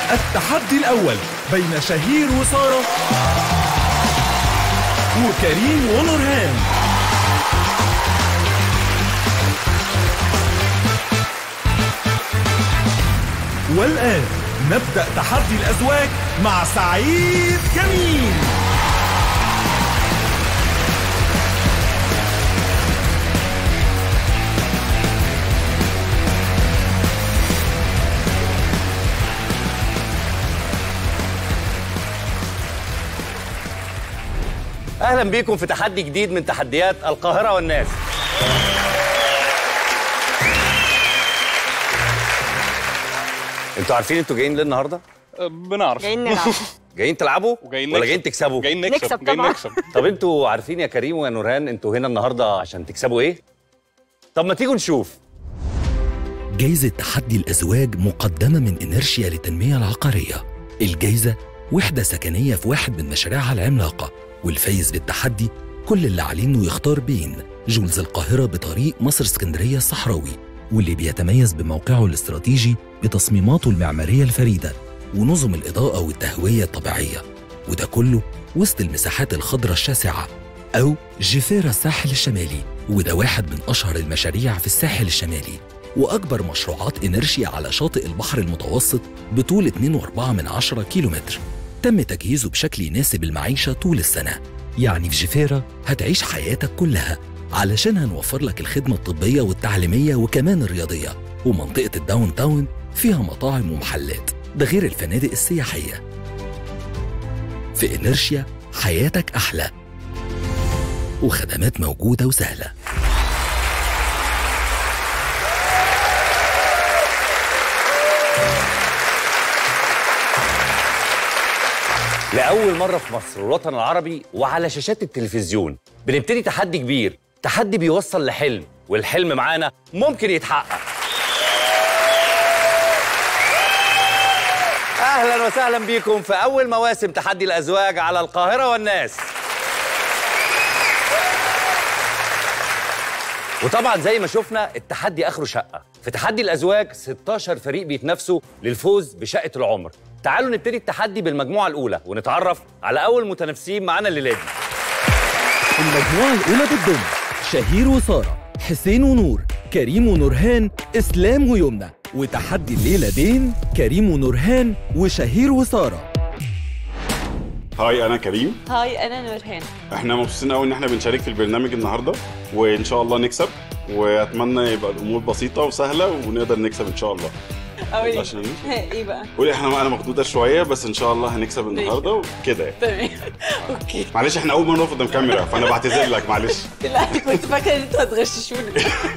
التحدي الأول بين شهير وسارة وكريم ونورهان والآن نبدأ تحدي الأزواج مع سعيد جميل اهلا بيكم في تحدي جديد من تحديات القاهره والناس انتوا عارفين انتوا جايين ليه النهارده بنعرف جايين نلعب جايين تلعبوا وجايين ولا نكسب. جايين تكسبوا جايين نكسب نكسب جايين طبعاً. نكسب طب انتوا عارفين يا كريم ويا نورهان انتوا هنا النهارده عشان تكسبوا ايه طب ما تيجوا نشوف جايزة تحدي الأزواج مقدمة من إنرشيا للتنمية العقارية الجايزة وحدة سكنية في واحد من مشاريعها العملاقة والفايز بالتحدي كل اللي عليه إنه يختار بين جولز القاهرة بطريق مصر اسكندرية الصحراوي واللي بيتميز بموقعه الاستراتيجي بتصميماته المعمارية الفريدة ونظم الإضاءة والتهوية الطبيعية وده كله وسط المساحات الخضراء الشاسعة أو جيفيرا الساحل الشمالي وده واحد من أشهر المشاريع في الساحل الشمالي وأكبر مشروعات إنرشيا على شاطئ البحر المتوسط بطول 2.4 من عشرة كيلومتر تم تجهيزه بشكل يناسب المعيشة طول السنة يعني في جيفيرا هتعيش حياتك كلها علشان هنوفر لك الخدمة الطبية والتعليمية وكمان الرياضية ومنطقة الداون تاون فيها مطاعم ومحلات ده غير الفنادق السياحية في إنرشيا حياتك أحلى وخدمات موجودة وسهلة لاول مره في مصر والوطن العربي وعلى شاشات التلفزيون بنبتدي تحدي كبير تحدي بيوصل لحلم والحلم معانا ممكن يتحقق اهلا وسهلا بيكم في اول مواسم تحدي الازواج على القاهره والناس وطبعا زي ما شفنا التحدي اخره شقه في تحدي الازواج 16 فريق بيتنافسوا للفوز بشقه العمر تعالوا نبتدي التحدي بالمجموعه الاولى ونتعرف على اول متنافسين معانا الليله دي المجموعة الأولى بتضم شهير وسارة حسين ونور كريم ونورهان إسلام ويمنى وتحدي الليلة بين كريم ونورهان وشهير وسارة هاي انا كريم هاي انا نورهان احنا مبسوطين قوي ان احنا بنشارك في البرنامج النهارده وان شاء الله نكسب واتمنى يبقى الامور بسيطه وسهله ونقدر نكسب ان شاء الله قوي عشان ايه بقى قولي احنا انا مخدوده شويه بس ان شاء الله هنكسب النهارده وكده يعني. تمام اوكي معلش احنا اول مره نقف قدام كاميرا فانا بعتذر لك معلش لا كنت فاكره ان انتوا هتغششوني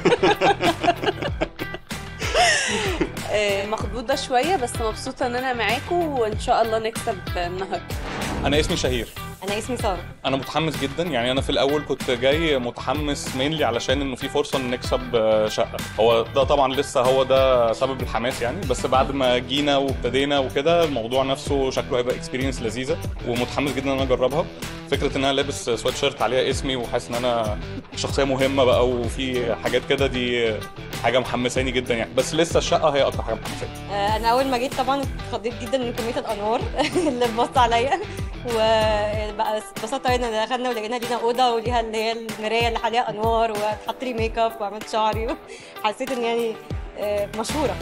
آه، مخضوضه شويه بس مبسوطه ان انا معاكم وان شاء الله نكسب النهارده انا اسمي شهير انا اسمي ساره انا متحمس جدا يعني انا في الاول كنت جاي متحمس مينلي علشان انه في فرصه ان نكسب آه، شقه هو ده طبعا لسه هو ده سبب الحماس يعني بس بعد ما جينا وابتدينا وكده الموضوع نفسه شكله هيبقى اكسبيرينس لذيذه ومتحمس جدا ان انا اجربها فكره ان انا لابس سويت شيرت عليها اسمي وحاسس ان انا شخصيه مهمه بقى وفي حاجات كده دي حاجه محمساني جدا يعني بس لسه الشقه هي اكتر حاجه محمساني آه، انا اول ما جيت طبعا اتخضيت جدا من كميه الانوار اللي بص عليا وبقى اتبسطت قوي ان دخلنا ولقينا لينا اوضه وليها اللي هي المرايه اللي عليها انوار واتحط لي ميك اب وعملت شعري حسيت ان يعني آه، مشهوره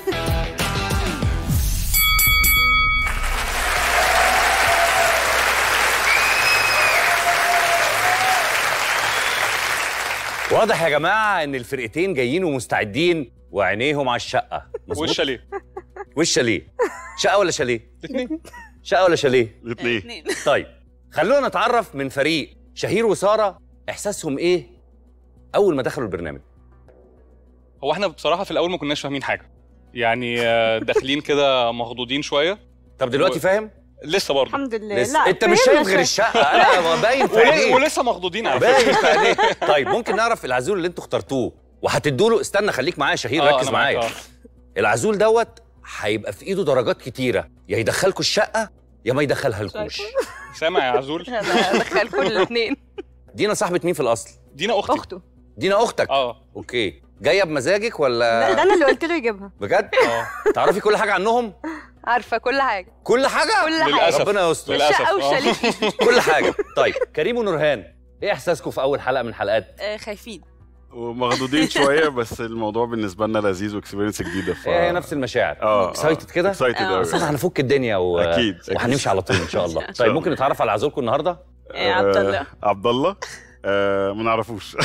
واضح يا جماعه ان الفرقتين جايين ومستعدين وعينيهم على الشقه مظبوط؟ والشاليه والشاليه شقه ولا شاليه الاثنين شقه ولا شاليه الاثنين طيب خلونا نتعرف من فريق شهير وساره احساسهم ايه اول ما دخلوا البرنامج هو احنا بصراحه في الاول ما كناش فاهمين حاجه يعني آه، داخلين كده مخضوضين شويه طب دلوقتي و- فاهم لسه برضه الحمد لله لسه لا انت مش فهمنا شايف غير شوية. الشقه انا باين في ول- عينيك ولسه مخضوضين على فكره باين في عينيك طيب ممكن نعرف العزول اللي انتوا اخترتوه وهتدوا له استنى خليك معايا يا شهير آه، ركز أنا معاك، معايا آه. العزول دوت هيبقى في ايده درجات كتيره يا يدخلكوا الشقه يا ما يدخلها لكوش سامع يا عزول دخلكم الاثنين دينا صاحبه مين في الاصل دينا اختي اخته دينا اختك اه اوكي جايه بمزاجك لا ولا ده انا اللي قلت له يجيبها بجد اه تعرفي كل حاجه عنهم عارفه كل حاجه كل حاجه كل حاجه للأسف. ربنا يستر للأسف. الشقه آه. والشاليه كل حاجه طيب كريم ونورهان ايه احساسكم في اول حلقه من الحلقات آه، خايفين ومخضوضين شويه بس الموضوع بالنسبه لنا لذيذ واكسبيرينس جديده ف هي نفس المشاعر اه اكسايتد كده اكسايتد آه. قوي بس احنا هنفك الدنيا و... أكيد. وهنمشي على طول ان شاء الله طيب ممكن نتعرف على عزولكم النهارده آه، عبد الله عبد الله آه ما نعرفوش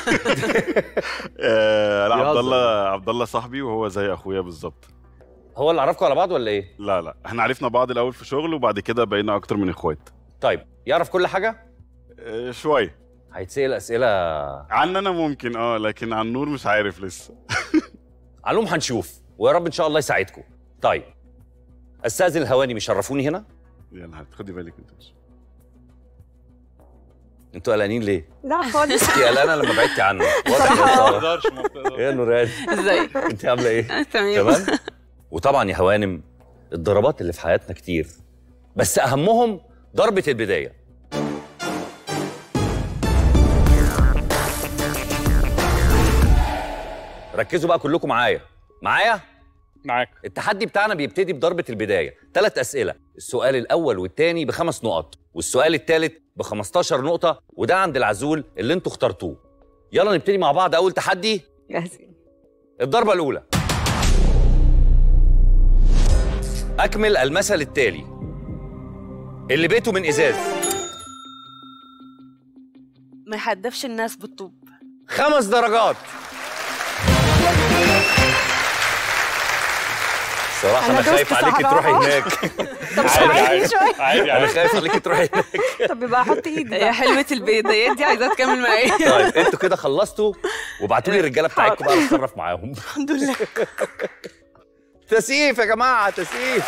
آه لا عبد بيهزر. الله عبد الله صاحبي وهو زي اخويا بالظبط هو اللي عرفكم على بعض ولا ايه لا لا احنا عرفنا بعض الاول في شغل وبعد كده بقينا اكتر من اخوات طيب يعرف كل حاجه آه شويه هيتسال اسئله عن انا ممكن اه لكن عن نور مش عارف لسه علوم هنشوف ويا رب ان شاء الله يساعدكم طيب استاذن الهواني مشرفوني هنا يعني خدي بالك انت انتوا قلقانين ليه لا خالص انت قلقانه لما بعدتي عنه واضح يا ما سارة. بتقدرش ما بتقدرش يا نوران ازيك انت عامله ايه تمام تمام وطبعا يا هوانم الضربات اللي في حياتنا كتير بس اهمهم ضربه البدايه ركزوا بقى كلكم معايا معايا معاك التحدي بتاعنا بيبتدي بضربة البداية ثلاث أسئلة السؤال الأول والتاني بخمس نقط والسؤال التالت ب 15 نقطة وده عند العزول اللي انتوا اخترتوه يلا نبتدي مع بعض أول تحدي جاهزين الضربة الأولى أكمل المثل التالي اللي بيته من إزاز ما يحدفش الناس بالطوب خمس درجات صراحة أنا أنا خايف دوست عليكي صراحة. تروحي هناك طب عادي ساعدني عادي شويه عادي أنا عادي خايف عليكي تروحي هناك طب يبقى احط ايدي هي بقى. حلمة البدايات دي عايزاها تكمل معايا طيب انتوا كده خلصتوا وابعتوا لي الرجاله بتاعتكم بقى اتصرف معاهم الحمد لله تسقيف يا جماعه تسقيف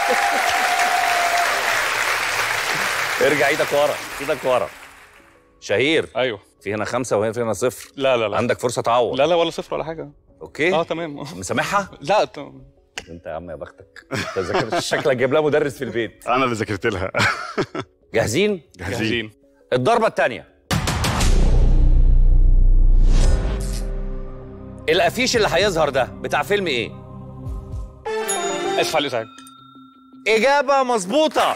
ارجع ايدك ورا ايدك ورا شهير ايوه في هنا خمسه وهنا في هنا صفر لا لا لا عندك فرصه تعوض لا لا ولا صفر ولا حاجه اوكي اه تمام مسامحها لا تمام. انت يا عم يا بختك انت ذاكرت شكلك جايب لها مدرس في البيت انا اللي ذاكرت لها جاهزين جاهزين الضربه الثانيه الافيش اللي هيظهر ده بتاع فيلم ايه اسف على الازعاج اجابه مظبوطه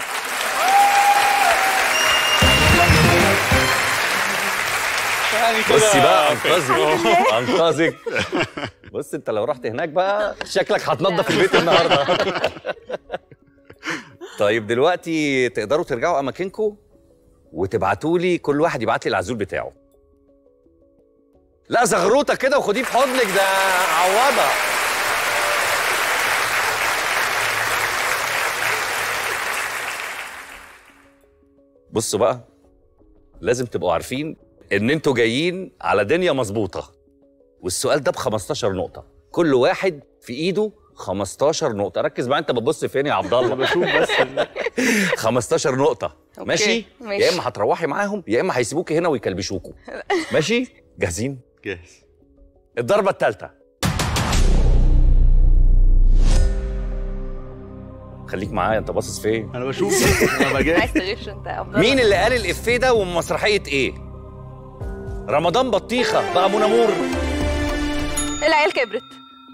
يعني كده بصي بقى أوكي. انقذك انقذك بص انت لو رحت هناك بقى شكلك هتنظف البيت النهارده طيب دلوقتي تقدروا ترجعوا اماكنكم وتبعتوا لي كل واحد يبعت لي العزول بتاعه لا زغروطه كده وخديه في حضنك ده عوضه بصوا بقى لازم تبقوا عارفين ان انتوا جايين على دنيا مظبوطه والسؤال ده ب 15 نقطه كل واحد في ايده 15 نقطه ركز معايا انت بتبص فين يا عبد الله بشوف بس 15 نقطه أوكي، ماشي ماشي. يا اما هتروحي معاهم يا اما هيسيبوكي هنا ويكلبشوكوا ماشي جاهزين جاهز الضربه الثالثه خليك معايا انت باصص فين انا بشوف انا بجاهز عايز تغش انت يا عبد مين اللي قال الافيه ده ومن مسرحيه ايه رمضان بطيخه بقى منى مور العيال كبرت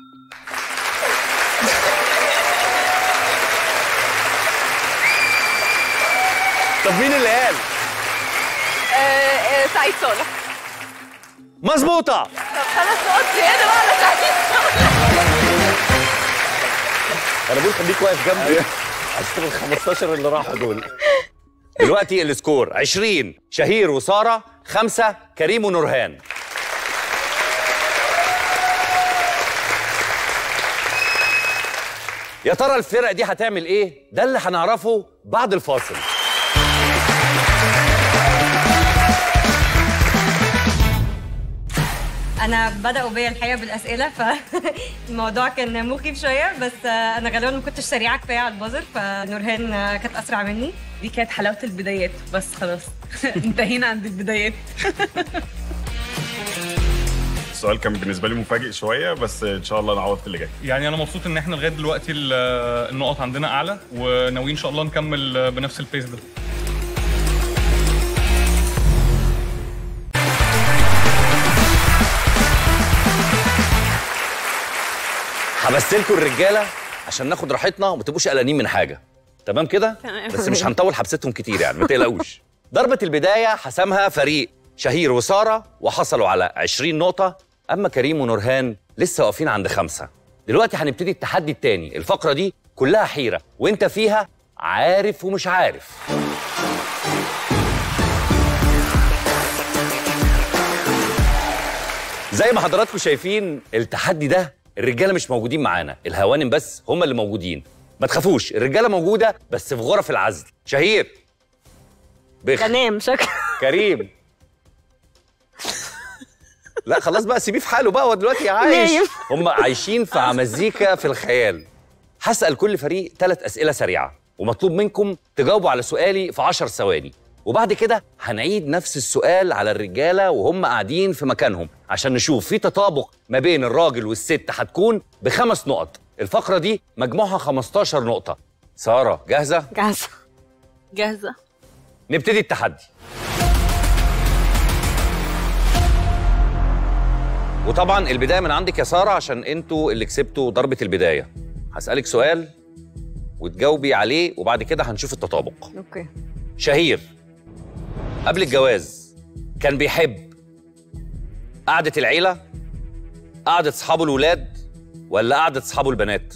طب مين اللي قال آه، آه، سعيد صالح مظبوطه طب خمس نقط زياده بقى على سعيد انا بقول خليك واقف جنبي عشان ال 15 اللي راحوا دول دلوقتي السكور 20 شهير وساره خمسة كريم ونورهان يا ترى الفرق دي هتعمل ايه ده اللي هنعرفه بعد الفاصل انا بداوا بيا الحقيقه بالاسئله فالموضوع كان مخيف شويه بس انا غالبا ما كنتش سريعه كفايه على البازر فنورهان كانت اسرع مني دي كانت حلاوه البدايات بس خلاص انتهينا عند البدايات السؤال كان بالنسبه لي مفاجئ شويه بس ان شاء الله نعوض في اللي جاي يعني انا مبسوط ان احنا لغايه دلوقتي ال- النقط عندنا اعلى وناويين ان شاء الله نكمل بنفس البيس ده حبست لكم الرجاله عشان ناخد راحتنا وما تبقوش قلقانين من حاجه تمام كده تمام. بس مش هنطول حبستهم كتير يعني ما تقلقوش ضربه البدايه حسمها فريق شهير وساره وحصلوا على 20 نقطه اما كريم ونورهان لسه واقفين عند خمسه دلوقتي هنبتدي التحدي التاني الفقره دي كلها حيره وانت فيها عارف ومش عارف زي ما حضراتكم شايفين التحدي ده الرجاله مش موجودين معانا الهوانم بس هم اللي موجودين ما تخافوش الرجاله موجوده بس في غرف العزل شهير بخ غنام شكرا كريم لا خلاص بقى سيبيه في حاله بقى هو دلوقتي عايش نايم. هم عايشين في مزيكا في الخيال هسأل كل فريق ثلاث أسئلة سريعة ومطلوب منكم تجاوبوا على سؤالي في 10 ثواني وبعد كده هنعيد نفس السؤال على الرجالة وهم قاعدين في مكانهم عشان نشوف في تطابق ما بين الراجل والست هتكون بخمس نقط الفقرة دي مجموعها 15 نقطة سارة جاهزة؟ جاهزه جاهزه نبتدي التحدي وطبعا البدايه من عندك يا ساره عشان انتوا اللي كسبتوا ضربه البدايه هسالك سؤال وتجاوبي عليه وبعد كده هنشوف التطابق اوكي شهير قبل الجواز كان بيحب قعده العيله قعده اصحابه الولاد ولا قعده اصحابه البنات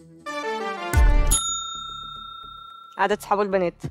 عدد صحابه البنات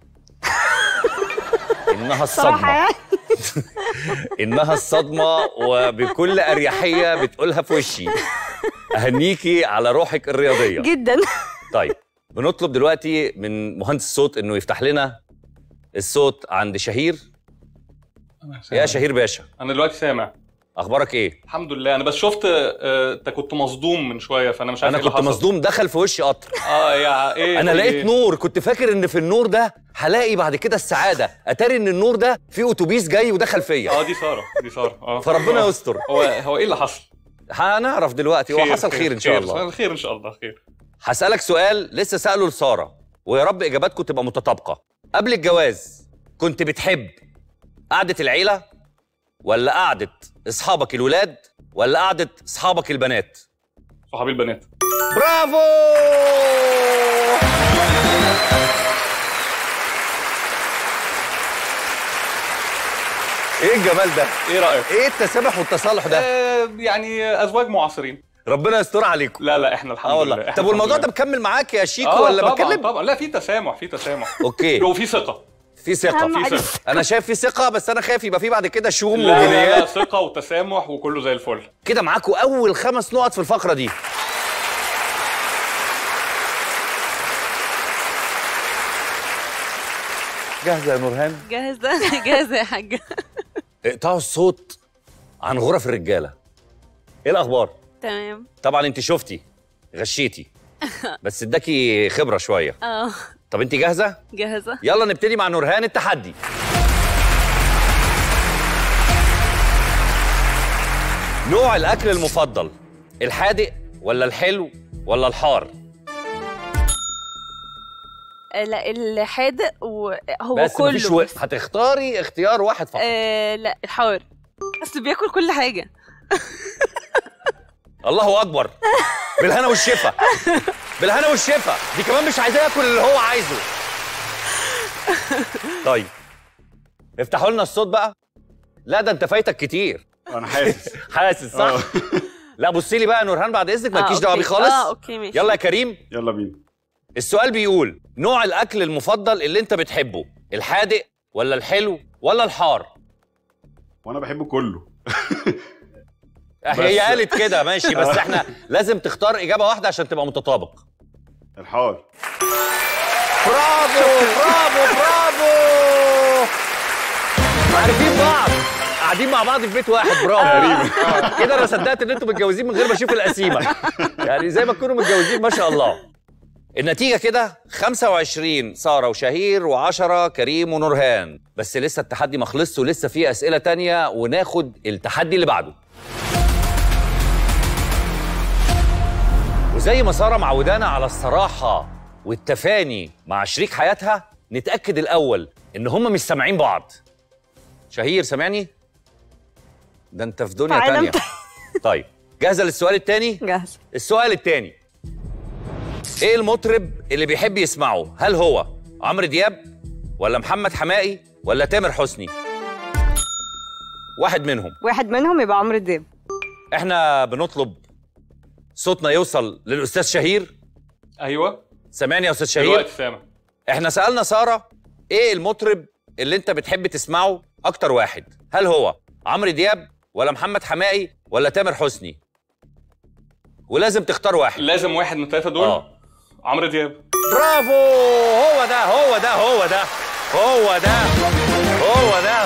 انها صراحه الصدمه يعني انها الصدمه وبكل اريحيه بتقولها في وشي اهنيكي على روحك الرياضيه جدا طيب بنطلب دلوقتي من مهندس الصوت انه يفتح لنا الصوت عند شهير يا شهير باشا انا دلوقتي سامع اخبارك ايه الحمد لله انا بس شفت آه، انت كنت مصدوم من شويه فانا مش عارف انا إيه اللي كنت حصل. مصدوم دخل في وشي قطر اه يا ايه انا في لقيت إيه؟ نور كنت فاكر ان في النور ده هلاقي بعد كده السعاده اتاري ان النور ده في اتوبيس جاي ودخل فيا اه دي ساره دي ساره اه فربنا يستر هو هو ايه اللي حصل هنعرف دلوقتي هو حصل خير ان شاء الله خير ان شاء الله خير هسألك سؤال لسه سأله لسارة ويا رب إجاباتكم تبقى متطابقة قبل الجواز كنت بتحب قعدة العيلة ولا قعدة أصحابك الولاد ولا قعدة أصحابك البنات صحابي البنات برافو ايه الجمال ده ايه رايك ايه التسامح والتصالح ده آه يعني ازواج معاصرين ربنا يستر عليكم لا لا احنا الحمد اه لله والله إحنا طب والموضوع الحمد ده لله. مكمل معاك يا شيكو اه ولا طبعا بتكلم طبعا لا في تسامح في تسامح اوكي وفي ثقه في ثقه أهم في حاجة. ثقه انا شايف في ثقه بس انا خايف يبقى في بعد كده شوم لا, لا, لا وجنيات ثقه وتسامح وكله زي الفل كده معاكم اول خمس نقط في الفقره دي جاهزه يا نورهان جاهزه جاهزه يا حاجه اقطعوا الصوت عن غرف الرجاله ايه الاخبار تمام طبعا انت شفتي غشيتي بس اداكي خبره شويه اه طب انت جاهزه جاهزه يلا نبتدي مع نورهان التحدي نوع الاكل المفضل الحادق ولا الحلو ولا الحار آه، لا الحادق وهو بس كله مفيش و... بس. هتختاري اختيار واحد فقط آه لا الحار بس بياكل كل حاجه الله اكبر بالهنا والشفا بالهنا والشفا دي كمان مش عايزاه ياكل اللي هو عايزه طيب افتحوا لنا الصوت بقى لا ده انت فايتك كتير انا حاسس حاسس صح لا بصي لي بقى يا نورهان بعد اذنك مالكيش آه، دعوه بيه أوكي. خالص اه اوكي ماشي يلا يا كريم يلا بينا السؤال بيقول نوع الاكل المفضل اللي انت بتحبه الحادق ولا الحلو ولا الحار وانا بحبه كله هي بس- قالت كده ماشي بس احنا لازم تختار اجابه واحده عشان تبقى متطابق الحار برافو برافو برافو عارفين بعض قاعدين مع بعض في بيت واحد برافو آه، كده انا صدقت ان انتوا متجوزين من غير ما اشوف القسيمه يعني زي ما تكونوا متجوزين ما شاء الله النتيجه كده 25 ساره وشهير و10 كريم ونورهان بس لسه التحدي ما خلصش ولسه في اسئله تانية وناخد التحدي اللي بعده وزي ما ساره معودانا على الصراحه والتفاني مع شريك حياتها نتاكد الاول ان هم مش سامعين بعض شهير سامعني ده انت في دنيا عالم تانية طيب جاهزه للسؤال التاني جاهز السؤال التاني ايه المطرب اللي بيحب يسمعه هل هو عمرو دياب ولا محمد حماقي ولا تامر حسني واحد منهم واحد منهم يبقى عمرو دياب احنا بنطلب صوتنا يوصل للاستاذ شهير ايوه سامعني يا استاذ شهير دلوقتي سامع احنا سالنا ساره ايه المطرب اللي انت بتحب تسمعه اكتر واحد هل هو عمرو دياب ولا محمد حماقي ولا تامر حسني ولازم تختار واحد لازم واحد من الثلاثه دول اه عمرو دياب برافو هو ده هو ده هو ده هو ده هو ده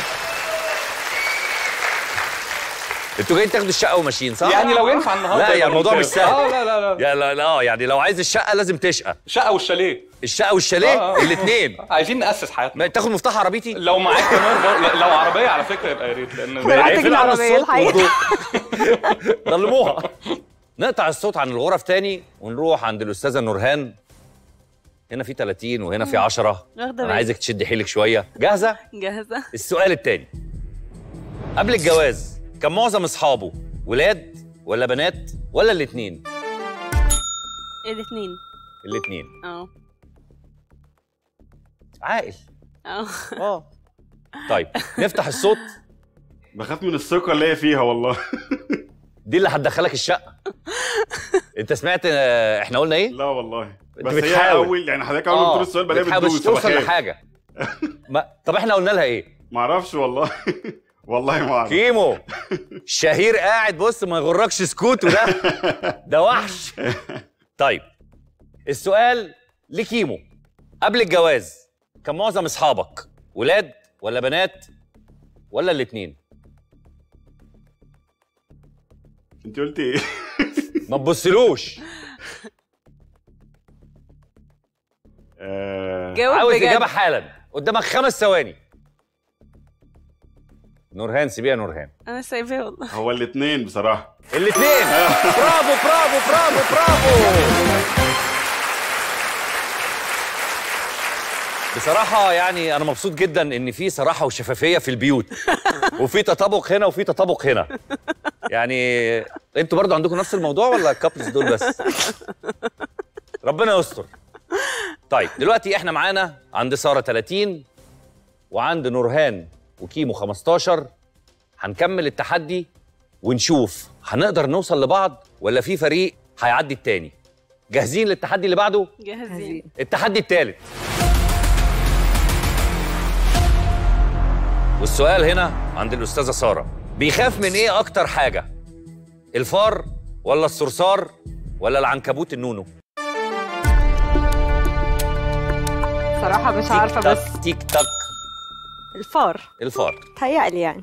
انتوا جايين تاخدوا الشقه وماشيين صح؟ يعني لو ينفع النهارده لا يبقى يعني الموضوع مش ممتاز. سهل اه لا لا لا يا لا لا آه، يعني لو عايز الشقه لازم تشقى شقه والشاليه الشقه والشاليه آه، آه. الاثنين عايزين ناسس حياتنا تاخد مفتاح عربيتي لو معاك كمان بر... لو عربيه على فكره يبقى يا ريت لان اقفلوا على العربية الصوت الحقيقة. والضوء. ضلموها نقطع الصوت عن الغرف تاني ونروح عند الاستاذه نورهان هنا في 30 وهنا في 10 واخدة انا بالي. عايزك تشدي حيلك شويه جاهزه جاهزه السؤال التاني قبل الجواز كان معظم اصحابه ولاد ولا بنات ولا الاثنين الاثنين الاثنين اه عاقل اه اه طيب نفتح الصوت بخاف من الثقه اللي هي فيها والله دي اللي هتدخلك الشقه انت سمعت آه، احنا قلنا ايه لا والله انت بس هي بتحاول. اول يعني حضرتك اول ما بتقول السؤال بلاقيها بتحاول بتدوس مش توصل فبخاف. لحاجه ما... طب احنا قلنا لها ايه ما اعرفش والله والله ما اعرف كيمو شهير قاعد بص ما يغركش سكوته ده ده وحش طيب السؤال لكيمو قبل الجواز كان معظم اصحابك ولاد ولا بنات ولا الاثنين انت قلت ايه ما تبصلوش آه، جاوب عاوز بجد. اجابه حالا قدامك خمس ثواني نورهان سيبيها نورهان انا سايباه والله هو الاثنين بصراحه الاثنين برافو برافو برافو برافو بصراحة يعني أنا مبسوط جدا إن في صراحة وشفافية في البيوت وفي تطابق هنا وفي تطابق هنا يعني أنتوا برضو عندكم نفس الموضوع ولا الكابلز دول بس؟ ربنا يستر طيب دلوقتي إحنا معانا عند سارة 30 وعند نورهان وكيمو 15 هنكمل التحدي ونشوف هنقدر نوصل لبعض ولا في فريق هيعدي التاني جاهزين للتحدي اللي بعده جاهزين التحدي الثالث والسؤال هنا عند الأستاذة سارة بيخاف من إيه أكتر حاجة؟ الفار ولا الصرصار ولا العنكبوت النونو؟ صراحة مش عارفة تيك بس تاك تيك تاك الفار الفار تهيألي يعني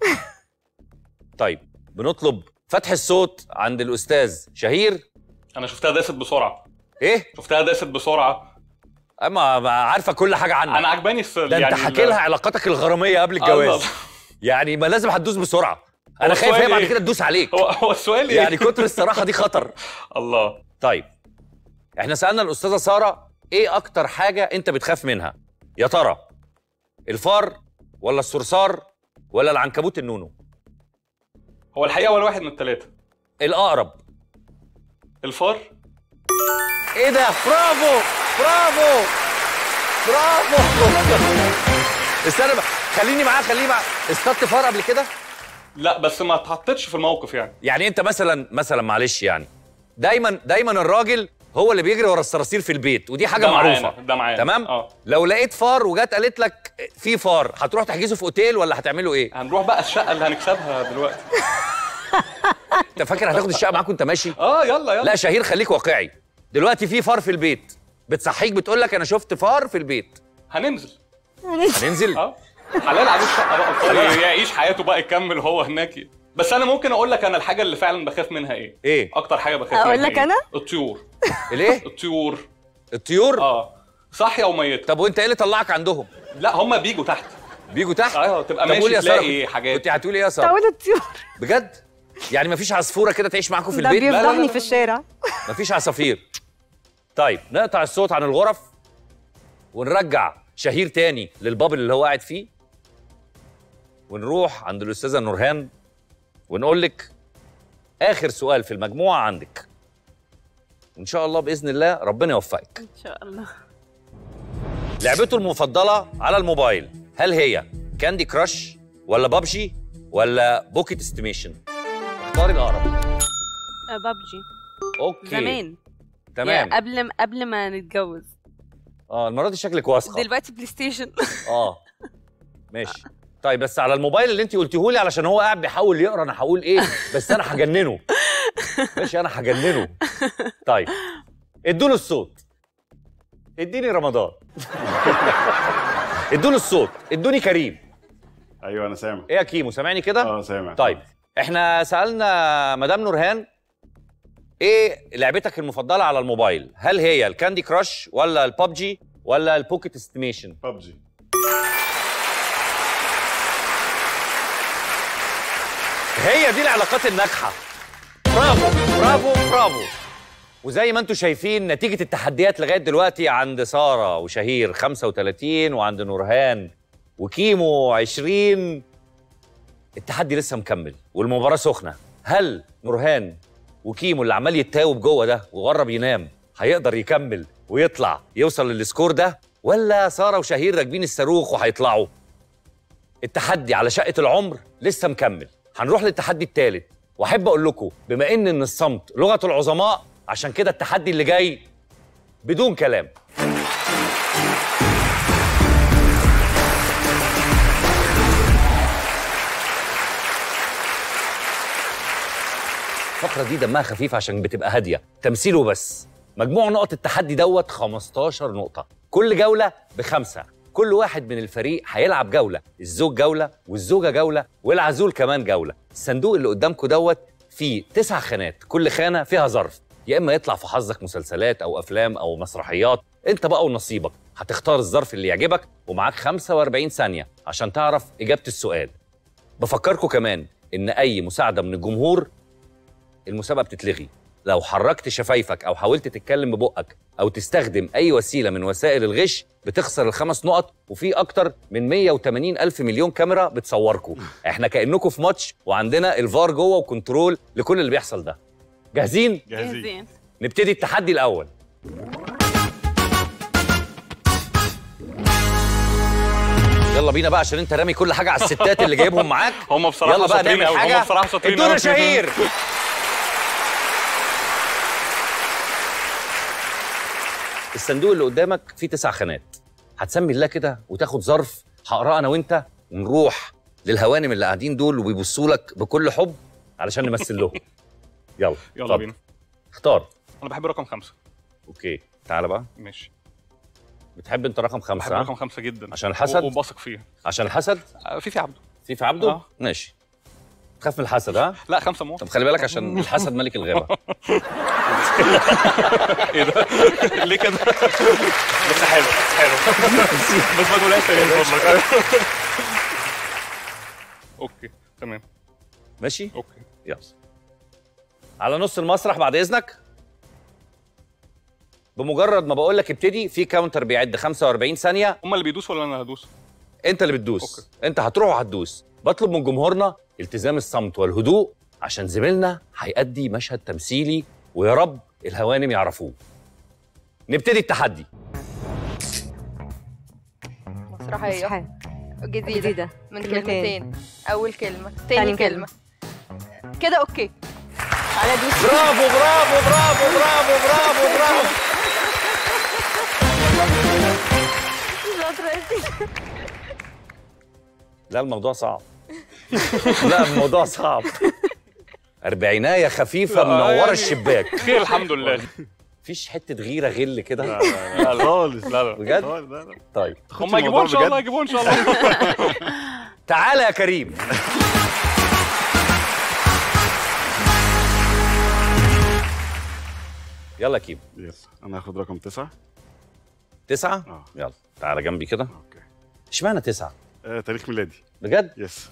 طيب بنطلب فتح الصوت عند الأستاذ شهير انا شفتها داست بسرعه إيه؟ شفتها داست بسرعه أما ما عارفة كل حاجة عنك انا عجباني الس- ده يعني أنت حكي لها علاقاتك الغرامية قبل الله. الجواز يعني ما لازم هتدوس بسرعة أنا هو خايف هي السؤال بعد إيه؟ كده تدوس عليك هو هو السؤال ايه يعني كتر الصراحه دي خطر الله طيب احنا سالنا الاستاذه ساره ايه اكتر حاجه انت بتخاف منها يا ترى الفار ولا الصرصار ولا العنكبوت النونو هو الحقيقه ولا واحد من الثلاثه الاقرب الفار ايه ده برافو برافو برافو استنى بقى خليني معاه خليني معاه اصطدت فار قبل كده لا بس ما اتحطتش في الموقف يعني يعني انت مثلا مثلا معلش يعني دايما دايما الراجل هو اللي بيجري ورا الصراصير في البيت ودي حاجه ده معانا، معروفه ده معانا. تمام اه. لو لقيت فار وجات قالت لك في فار هتروح تحجزه في اوتيل ولا هتعملوا ايه هنروح بقى الشقه اللي هنكسبها دلوقتي انت فاكر هتاخد الشقه معاك وانت ماشي اه يلا يلا لا شهير خليك واقعي دلوقتي في فار في البيت بتصحيك بتقول لك انا شفت فار في البيت هننزل هننزل اه حلال عليه الشقه بقى الفار يعيش حياته بقى يكمل هو هناك بس انا ممكن اقول لك انا الحاجه اللي فعلا بخاف منها ايه ايه اكتر حاجه بخاف أقول منها لك إيه؟ أنا؟ الطيور ليه الطيور الطيور اه صاحيه وميته طب وانت ايه اللي طلعك عندهم لا هم بيجوا تحت بيجوا تحت ايوه تبقى طب قول ماشي يا ساره تلاقي كنت- حاجات كنت هتقولي ايه يا ساره تعود الطيور بجد يعني مفيش عصفوره كده تعيش معاكم في ده البيت بيفضحني في الشارع مفيش عصافير طيب نقطع الصوت عن الغرف ونرجع شهير تاني للبابل اللي هو قاعد فيه ونروح عند الاستاذه نورهان ونقول لك اخر سؤال في المجموعه عندك وان شاء الله باذن الله ربنا يوفقك ان شاء الله لعبته المفضله على الموبايل هل هي كاندي كراش ولا بابجي ولا بوكيت استيميشن اختاري الاقرب آه، بابجي اوكي زمان تمام يا قبل ما قبل ما نتجوز اه المره دي شكلك واثقه دلوقتي بلاي ستيشن اه ماشي طيب بس على الموبايل اللي انت قلتيه لي علشان هو قاعد بيحاول يقرا انا هقول ايه بس انا هجننه ماشي انا هجننه طيب ادوا له الصوت اديني رمضان ادوا له الصوت ادوني كريم ايوه انا سامع ايه يا كيمو سامعني كده اه سامع طيب احنا سالنا مدام نورهان ايه لعبتك المفضله على الموبايل هل هي الكاندي كراش ولا الببجي ولا البوكيت استيميشن ببجي هي دي العلاقات الناجحه برافو برافو برافو وزي ما انتم شايفين نتيجة التحديات لغاية دلوقتي عند سارة وشهير 35 وعند نورهان وكيمو 20 التحدي لسه مكمل والمباراة سخنة هل نورهان وكيمو اللي عمال يتاوب جوه ده وقرب ينام هيقدر يكمل ويطلع يوصل للسكور ده ولا سارة وشهير راكبين الصاروخ وهيطلعوا التحدي على شقة العمر لسه مكمل هنروح للتحدي الثالث واحب اقول لكم بما ان ان الصمت لغة العظماء عشان كده التحدي اللي جاي بدون كلام الفقرة دي دمها خفيف عشان بتبقى هادية تمثيل وبس مجموع نقط التحدي دوت 15 نقطة كل جولة بخمسة كل واحد من الفريق هيلعب جولة الزوج جولة والزوجة جولة والعزول كمان جولة الصندوق اللي قدامكم دوت فيه تسع خانات كل خانة فيها ظرف يا إما يطلع في حظك مسلسلات أو أفلام أو مسرحيات أنت بقى ونصيبك هتختار الظرف اللي يعجبك ومعاك 45 ثانية عشان تعرف إجابة السؤال بفكركم كمان إن أي مساعدة من الجمهور المسابقه بتتلغي لو حركت شفايفك او حاولت تتكلم ببقك او تستخدم اي وسيله من وسائل الغش بتخسر الخمس نقط وفي اكتر من 180 الف مليون كاميرا بتصوركم احنا كانكم في ماتش وعندنا الفار جوه وكنترول لكل اللي بيحصل ده جاهزين جاهزين نبتدي التحدي الاول يلا بينا بقى عشان انت رامي كل حاجه على الستات اللي جايبهم معاك هم بصراحه يلا بقى شاطرين نعمل قوي حاجه هم بصراحه شاطرين ادونا قوي. شهير الصندوق اللي قدامك فيه تسع خانات هتسمي الله كده وتاخد ظرف هقراه انا وانت ونروح للهوانم اللي قاعدين دول وبيبصوا لك بكل حب علشان نمثل لهم يلا يلا اتفضل. بينا اختار انا بحب رقم خمسة اوكي تعالى بقى ماشي بتحب انت رقم بحب خمسة رقم ها؟ خمسة جدا عشان الحسد؟ و- وبثق فيه عشان الحسد آه، في في عبده في في عبده آه. ماشي تخاف من الحسد ها لا خمسة موت طب خلي بالك عشان الحسد ملك الغابه ايه ده ليه كده بس حلو حلو بس ما تقولهاش تاني من فضلك اوكي تمام ماشي اوكي يلا على نص المسرح بعد اذنك بمجرد ما بقول لك ابتدي في كاونتر بيعد 45 ثانيه هم اللي بيدوسوا ولا انا هدوس انت اللي بتدوس أوكي. انت هتروح وهتدوس بطلب من جمهورنا التزام الصمت والهدوء عشان زميلنا هيأدي مشهد تمثيلي ويا رب الهوانم يعرفوه نبتدي التحدي مسرحية جديدة, جديدة. من كلمتين. كلمتين أول كلمة تاني تاني كلمة. كلمة كده أوكي على دوس برافو برافو برافو برافو برافو برافو لا الموضوع صعب لا الموضوع صعب أربعيناية خفيفة منورة الشباك خير الحمد لله مفيش حتة غيرة غل كده لا لا خالص لا لا بجد خالص، لا لا طيب هم يجيبوها ان شاء الله يجيبوها ان شاء الله تعالى يا كريم يلا يا كيم يلا انا هاخد رقم تسعة تسعة اه يلا تعالى جنبي كده اوكي اشمعنى تسعة آه، تاريخ ميلادي بجد يس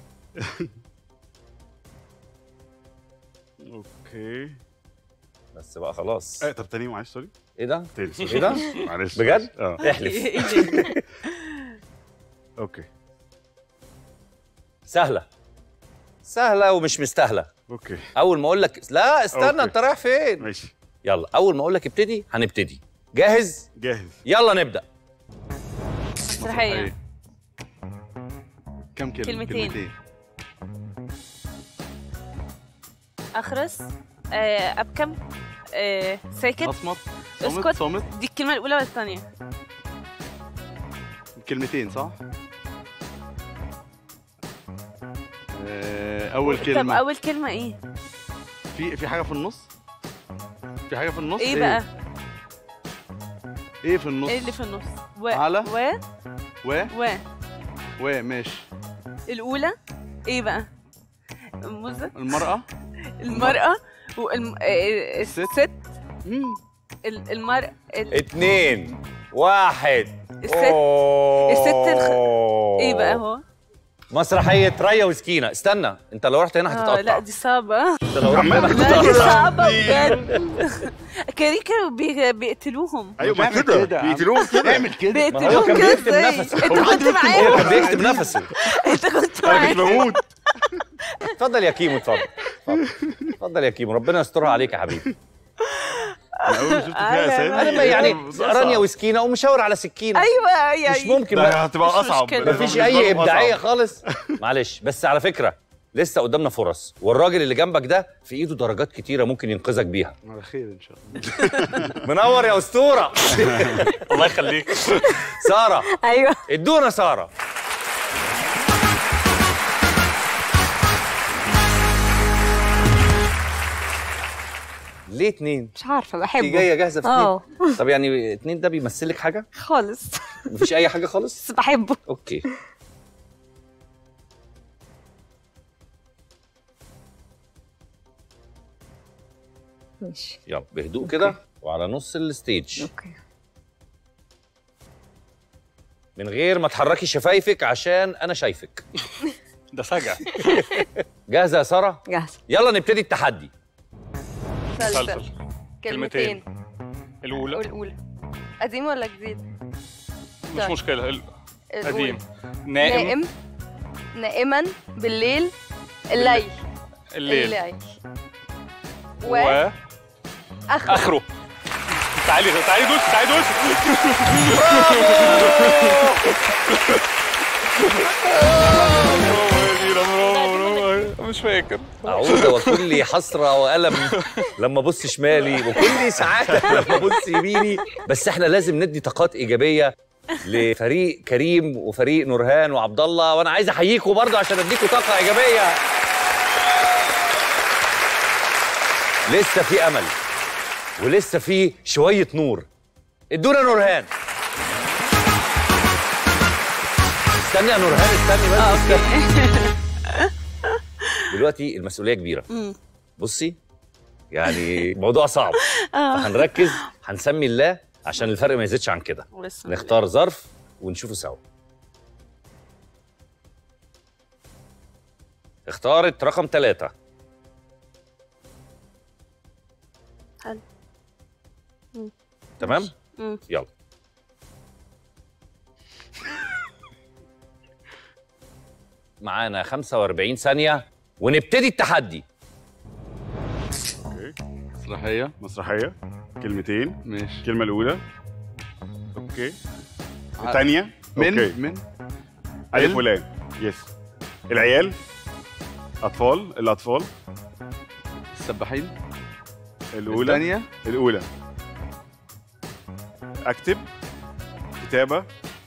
اوكي بس بقى خلاص آه طب تاني معلش سوري ايه ده تاني سوري. ايه ده معلش بجد؟ اه احلف اوكي سهلة سهلة ومش مستاهلة اوكي أول ما أقول لك لا استنى أوكي. أنت رايح فين؟ ماشي يلا اول ما اقول لك ابتدي هنبتدي جاهز جاهز يلا نبدا مسرحيه كم كلمة؟ كلمتين. اخرس آه، ابكم آه، ساكت أصمت صمت اسكت صمت دي الكلمه الاولى ولا الثانيه كلمتين صح؟ آه، أول طب كلمة اول كلمه ايه في في حاجة في النص؟ في حاجة في النص؟ ايه بقى إيه في النص؟ ايه اللي في النص و على؟ و و و و ماشي الاولى ايه بقى الموزة المرأة المرأة والم... آه، الست. الست مم. ال- المرأة ال... اتنين واحد الست- الست الخ- ايه بقى هو؟ مسرحيه ريا وسكينه استنى انت لو رحت هنا اه هتتقطع لا دي صعبة انت لو رحت هنا لا دي هتتقطع صعبة بجد كارين كانوا بي... بيقتلوهم ايوه ما اعمل كده كده. بيقتلوهم كده اعمل كده ما هو بيقتلوهم كان كده بيكتب ازاي؟ نفسه. انت هو كنت هو معايا كان بيكتب نفسه انت كنت انا كنت معايا بموت اتفضل يا كيمو اتفضل اتفضل. اتفضل يا كيمو ربنا يسترها عليك يا حبيبي انا اول ما شفت فيها أنا اسامي انا ما يعني ده رانيا صعب. وسكينه ومشاور على سكينه ايوه يعني مش ممكن ده بقى هتبقى مش اصعب مشكلة. مفيش بالنسبة اي لهم ابداعيه أصعب. خالص معلش بس على فكره لسه قدامنا فرص والراجل اللي جنبك ده في ايده درجات كتيره ممكن ينقذك بيها على خير إن شاء الله منور يا اسطوره الله يخليك ساره ايوه ادونا ساره ليه اتنين؟ مش عارفه انت بحبه جايه جاهزه في اه اتنين؟ طب يعني اتنين ده بيمثلك حاجه؟ خالص مفيش اي حاجه خالص؟ بس بحبه اوكي ماشي يلا بهدوء كده وعلى نص الستيج اوكي من غير ما تحركي شفايفك عشان انا شايفك ده فجأة جاهزه يا ساره؟ جاهزه يلا نبتدي التحدي مسلسل كلمتين الأولى الأولى قديم ولا جديد؟ مش طيب. مشكلة ال- الأولى. قديم نائم نائم نائما بالليل الليل الليل و و اخر آخره تعالي تعالي دوس تعالي دوس برافو يا ميرا، برافو، برافو. مش فاكر اعود وكلي حسره والم لما ابص شمالي وكلي سعاده لما ابص يميني بس احنا لازم ندي طاقات ايجابيه لفريق كريم وفريق نورهان وعبد الله وانا عايز احييكم برضه عشان اديكم طاقه ايجابيه لسه في امل ولسه في شويه نور ادونا نورهان استني يا نورهان استني بس استني. دلوقتي المسؤوليه كبيره بصي يعني موضوع صعب فهنركز هنسمي الله عشان الفرق ما يزيدش عن كده ولسه نختار ظرف ونشوفه سوا اختارت رقم ثلاثة حلو. مم. تمام؟ مم. يلا معانا 45 ثانية ونبتدي التحدي مسرحية مسرحيه كلمتين ماشي الكلمه الاولى اوكي ع- الثانيه من أوكي. من الف ال- ولام يس العيال اطفال الاطفال السباحين الاولى الثانية الاولى اكتب كتابه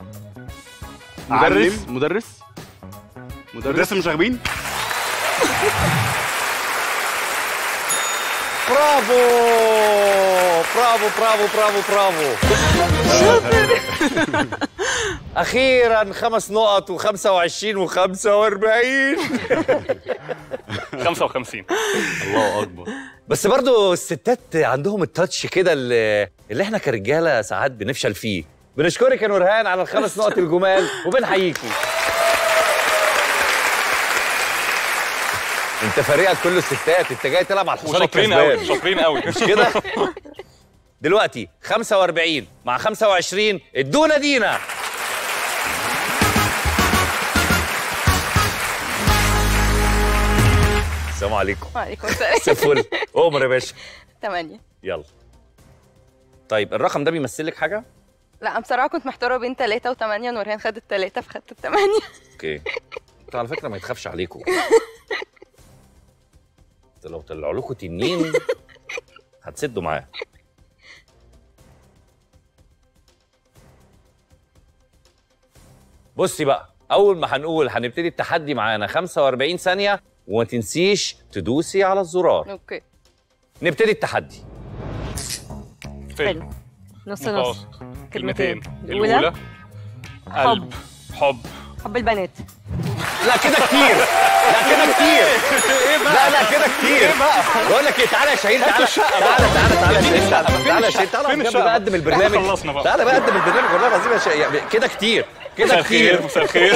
مدرس أعلم. مدرس مدرس مدرسه مشاغبين برافو برافو برافو برافو برافو اخيرا خمس نقط و25 و45 55 الله أكبر بس برضو الستات عندهم التاتش كده اللي, اللي احنا كرجاله ساعات بنفشل فيه بنشكرك يا نورهان على الخمس نقط الجمال وبنحييكي انت فريقك كله ستات انت جاي تلعب على الحصان شاطرين قوي الكسبان شاطرين قوي مش كده دلوقتي 45 مع 25 ادونا دينا السلام عليكم وعليكم السلام مساء الفل عمر يا باشا ثمانية يلا طيب الرقم ده بيمثل لك حاجه لا بصراحه كنت محتاره بين ثلاثة وثمانية نورهان خدت ثلاثة فخدت الثمانية اوكي انتوا على فكره ما يتخافش عليكم انتوا لو طلعوا لكم تنين هتسدوا معاه بصي بقى اول ما هنقول هنبتدي التحدي معانا 45 ثانيه وما تنسيش تدوسي على الزرار اوكي نبتدي التحدي فيلم نص نص متوسط كلمتين الأولى. الاولى قلب حب حب البنات لا كده كتير لا كده كتير لا لا كده كتير بقول لك ايه تعالى يا شهير تعالى تعالى تعالى تعالى يا شهير تعالى تعالى يا شهير تعالى فين جنبي الشقة؟ بقى قدم البرنامج إحنا خلصنا بقى. تعالى بقى قدم البرنامج والله العظيم يا شهير يعني كده كتير كده مساء الخير كتير مساء الخير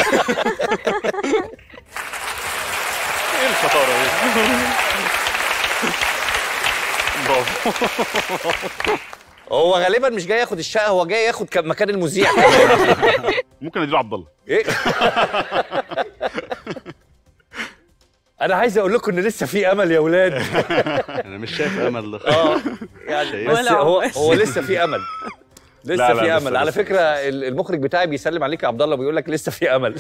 ايه الشطاره دي برافو هو غالبا مش جاي ياخد الشقه هو جاي ياخد ك- مكان المذيع كمان. ممكن اديله عبد الله ايه انا عايز اقول لكم ان لسه في امل يا اولاد انا مش شايف امل اه يعني بس هو هو لسه في امل لسه لا، لا، في لسه، امل على لسه، فكره ال- المخرج بتاعي بيسلم عليك يا عبد الله بيقول لك لسه في امل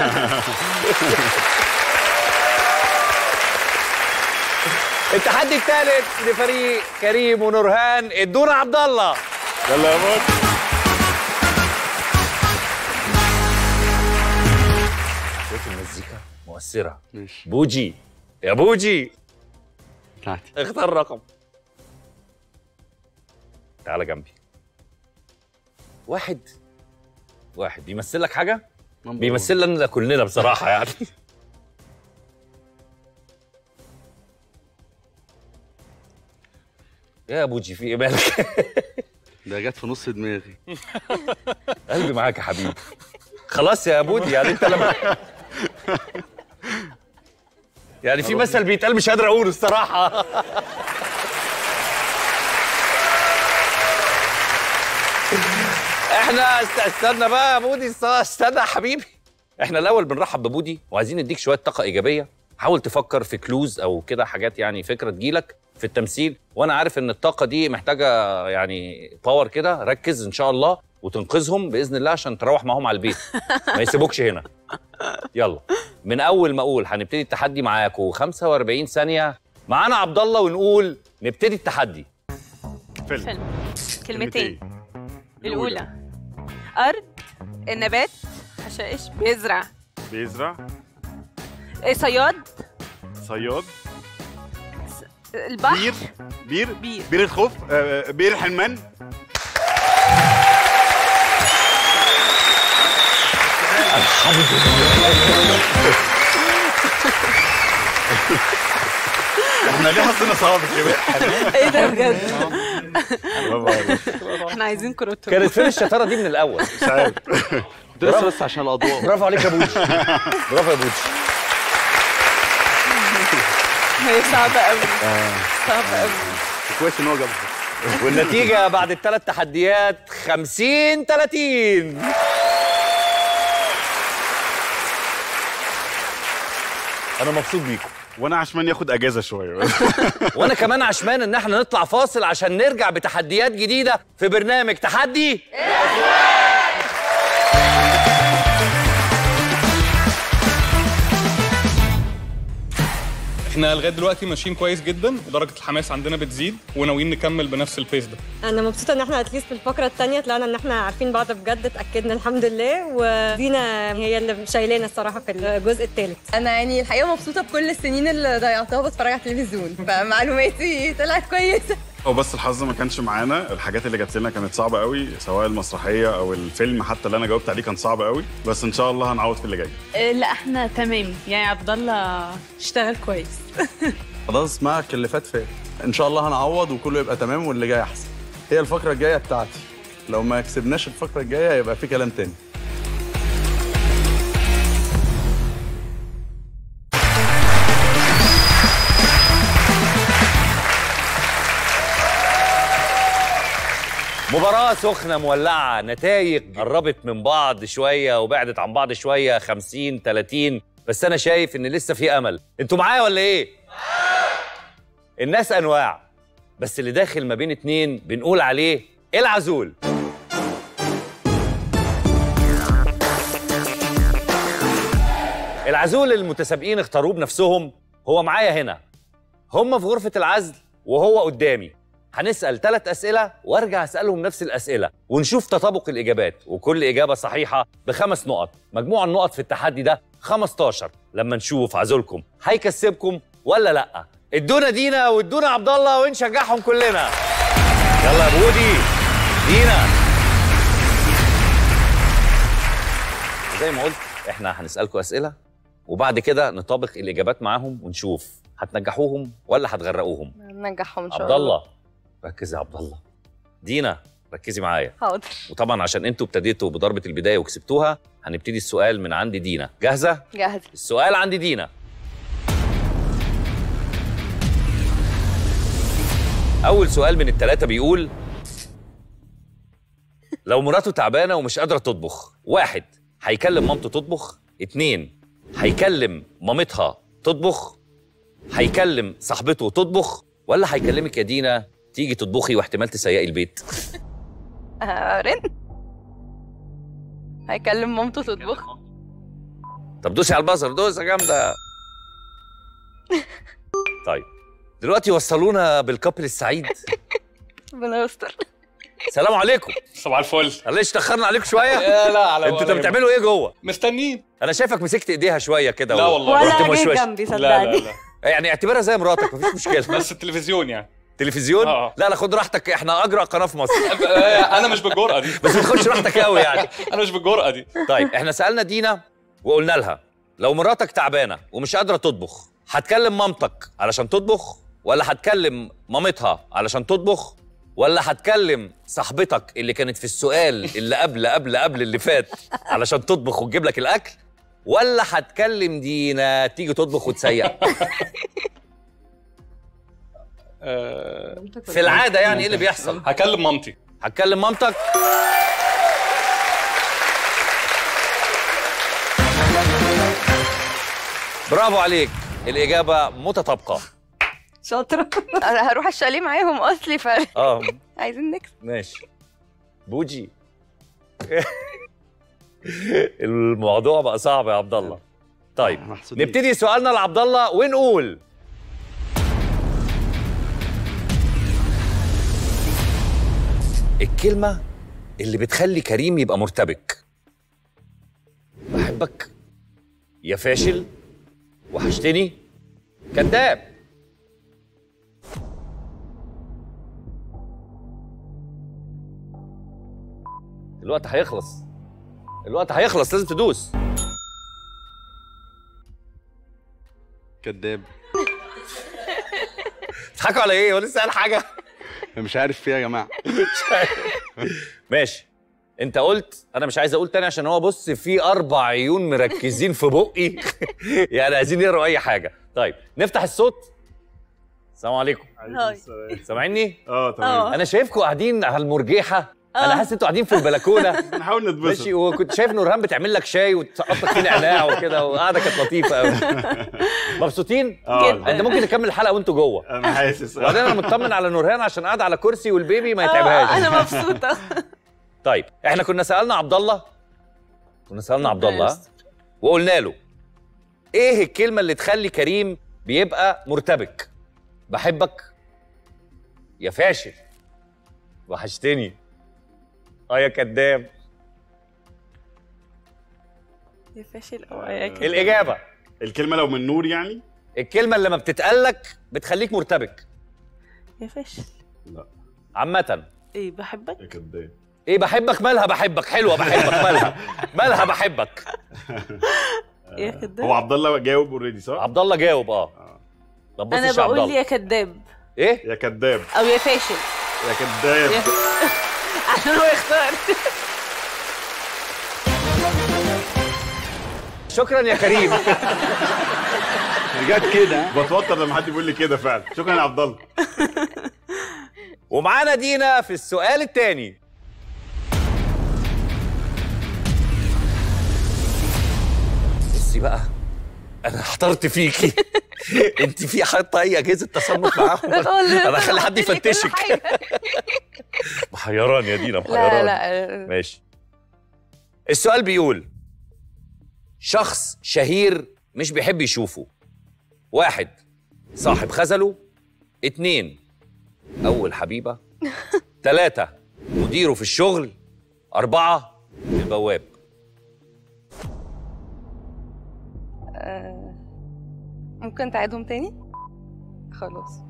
التحدي الثالث لفريق كريم ونورهان ادونا عبد الله يلا يا مان صوت المزيكا مؤثره ماشي بوجي يا بوجي بتاعتي اختار رقم تعالى جنبي واحد واحد بيمثل لك حاجه بيمثل لنا كلنا بصراحه يعني يا بوجي في ايه مالك ده جت في نص دماغي قلبي معاك يا حبيبي خلاص يا بودي يعني انت لما يعني في مثل بيتقال مش قادر اقوله الصراحه احنا است- استنى بقى يا بودي است- استنى يا حبيبي احنا الاول بنرحب ببودي وعايزين نديك شويه طاقه ايجابيه حاول تفكر في كلوز او كده حاجات يعني فكره تجيلك في التمثيل وانا عارف ان الطاقه دي محتاجه يعني باور كده ركز ان شاء الله وتنقذهم باذن الله عشان تروح معاهم على البيت ما يسيبوكش هنا يلا من اول ما اقول هنبتدي التحدي معاكم 45 ثانيه معانا عبد الله ونقول نبتدي التحدي فيلم فيلم كلمتين الأولى. الأولى أرض النبات حشائش بيزرع بيزرع إيه، صياد صياد البحر بير بير بير. بير الخوف آه، بير الحلمان احنا ليه حطينا صوابع كده؟ ايه ده بجد برافو عليك. احنا عايزين كروتون كانت فين الشطاره دي من الاول مش عارف كنت لسه بس عشان الاضواء برافو عليك يا بوجي برافو يا بوجي هي صعبة قوي صعبة قوي كويس ان هو جابها والنتيجه بعد الثلاث تحديات 50 30 انا مبسوط بيكم وانا عشمان ياخد اجازه شويه وانا كمان عشمان ان احنا نطلع فاصل عشان نرجع بتحديات جديده في برنامج تحدي احنا لغايه دلوقتي ماشيين كويس جدا ودرجه الحماس عندنا بتزيد وناويين نكمل بنفس البيس ده انا مبسوطه ان احنا اتليست في الفقره الثانيه طلعنا ان احنا عارفين بعض بجد اتاكدنا الحمد لله ودينا هي اللي شايلانا الصراحه في الجزء الثالث انا يعني الحقيقه مبسوطه بكل السنين اللي ضيعتها بتفرج على التلفزيون فمعلوماتي طلعت كويسه هو بس الحظ ما كانش معانا الحاجات اللي جات لنا كانت صعبه قوي سواء المسرحيه او الفيلم حتى اللي انا جاوبت عليه كان صعب قوي بس ان شاء الله هنعوض في اللي جاي إيه، لا احنا تمام يعني عبد الله اشتغل كويس خلاص معك اللي فات فات ان شاء الله هنعوض وكله يبقى تمام واللي جاي احسن هي الفقره الجايه بتاعتي لو ما كسبناش الفقره الجايه هيبقى في كلام تاني مباراة سخنة مولعة نتائج قربت من بعض شوية وبعدت عن بعض شوية 50 30 بس أنا شايف إن لسه في أمل أنتوا معايا ولا إيه؟ الناس أنواع بس اللي داخل ما بين اتنين بنقول عليه العزول العزول المتسابقين اختاروه بنفسهم هو معايا هنا هم في غرفة العزل وهو قدامي هنسأل ثلاث أسئلة وارجع أسألهم نفس الأسئلة ونشوف تطابق الإجابات وكل إجابة صحيحة بخمس نقط مجموع النقط في التحدي ده 15 لما نشوف عزولكم هيكسبكم ولا لأ ادونا دينا وادونا عبد الله ونشجعهم كلنا يلا يا بودي دينا زي ما قلت احنا هنسألكم أسئلة وبعد كده نطابق الإجابات معاهم ونشوف هتنجحوهم ولا هتغرقوهم ننجحهم ان شاء عبد الله الله ركزي يا عبد الله دينا ركزي معايا حاضر وطبعا عشان انتوا ابتديتوا بضربه البدايه وكسبتوها هنبتدي السؤال من عند دينا جاهزه جاهز السؤال عند دينا اول سؤال من الثلاثه بيقول لو مراته تعبانه ومش قادره تطبخ واحد هيكلم مامته تطبخ اتنين هيكلم مامتها تطبخ هيكلم صاحبته تطبخ ولا هيكلمك يا دينا تيجي تطبخي واحتمال تسيقي البيت آه، رن هيكلم مامته تطبخ طب دوسي على البزر دوسه جامده طيب دلوقتي وصلونا بالكابل السعيد ربنا يستر سلام عليكم صباح الفل معلش تاخرنا عليكم شويه لا لا على انتوا طب بتعملوا ايه جوه مستنيين انا شايفك مسكت ايديها شويه كده لا و- والله. ورحت ولا جه موشوش. جنبي لا لا صدقني لا يعني اعتبرها زي مراتك مفيش مشكله بس التلفزيون يعني تلفزيون آه. لا لا خد راحتك احنا اجرأ قناه في مصر انا مش بالجرأه دي بس ما تاخدش راحتك قوي يعني انا مش بالجرأه دي طيب احنا سالنا دينا وقلنا لها لو مراتك تعبانه ومش قادره تطبخ هتكلم مامتك علشان تطبخ ولا هتكلم مامتها علشان تطبخ ولا هتكلم صاحبتك اللي كانت في السؤال اللي قبل قبل قبل اللي فات علشان تطبخ وتجيب لك الاكل ولا هتكلم دينا تيجي تطبخ وتسيق آه، في العاده يعني ايه اللي بيحصل هكلم مامتي هتكلم مامتك برافو عليك الإجابة متطابقة شاطرة انا هروح الشاليه معاهم اصلي ف اه عايزين نكسب ماشي بوجي الموضوع بقى صعب يا عبد الله طيب محسودين. نبتدي سؤالنا لعبد الله ونقول الكلمة اللي بتخلي كريم يبقى مرتبك بحبك يا فاشل وحشتني كذاب الوقت هيخلص الوقت هيخلص لازم تدوس كداب تضحكوا على ايه هو لسه قال حاجه مش عارف فيها يا جماعه ماشي انت قلت انا مش عايز اقول تاني عشان هو بص في اربع عيون مركزين في بقي يعني عايزين يقروا اي حاجه طيب نفتح الصوت السلام عليكم سامعيني اه تمام اه انا شايفكم قاعدين على المرجيحه انا حاسس انتوا قاعدين في البلكونه نحاول نتبسط ماشي وكنت شايف نورهان بتعمل لك شاي وتسقط لك فيه نعناع وكده وقاعده كانت لطيفه قوي مبسوطين اه انت ممكن نكمل الحلقه وانتوا جوه انا حاسس وبعدين انا مطمن على نورهان عشان قاعده على كرسي والبيبي ما آه، يتعبهاش انا مبسوطه طيب احنا كنا سالنا عبد الله كنا سالنا عبد الله ها؟ وقلنا له ايه الكلمه اللي تخلي كريم بيبقى مرتبك بحبك يا فاشل وحشتني اه يا كذاب يا فاشل او يا كده الاجابه الكلمه لو من نور يعني الكلمه اللي لما بتتقالك بتخليك مرتبك يا فاشل لا عامه ايه بحبك يا كداب ايه بحبك مالها بحبك حلوه بحبك مالها مالها بحبك يا كداب هو عبد الله جاوب اوريدي صح؟ عبد الله جاوب اه طب انا بص يا عبد بقول الله يا كداب ايه يا كداب او يا فاشل يا كداب يا عشان هو يختار شكرا يا كريم جت كده بتوتر لما حد بيقول لي كده فعلا شكرا يا عبد الله ومعانا دينا في السؤال الثاني بصي بقى انا احترت فيكي انت في حاطه اي اجهزه تصنف معاهم انا اخلي حد يفتشك محيراني يا دينا لا محيراني لا ماشي السؤال بيقول شخص شهير مش بيحب يشوفه واحد صاحب خزله اتنين أول حبيبة تلاتة مديره في الشغل أربعة البواب آه، ممكن تعيدهم تاني خلاص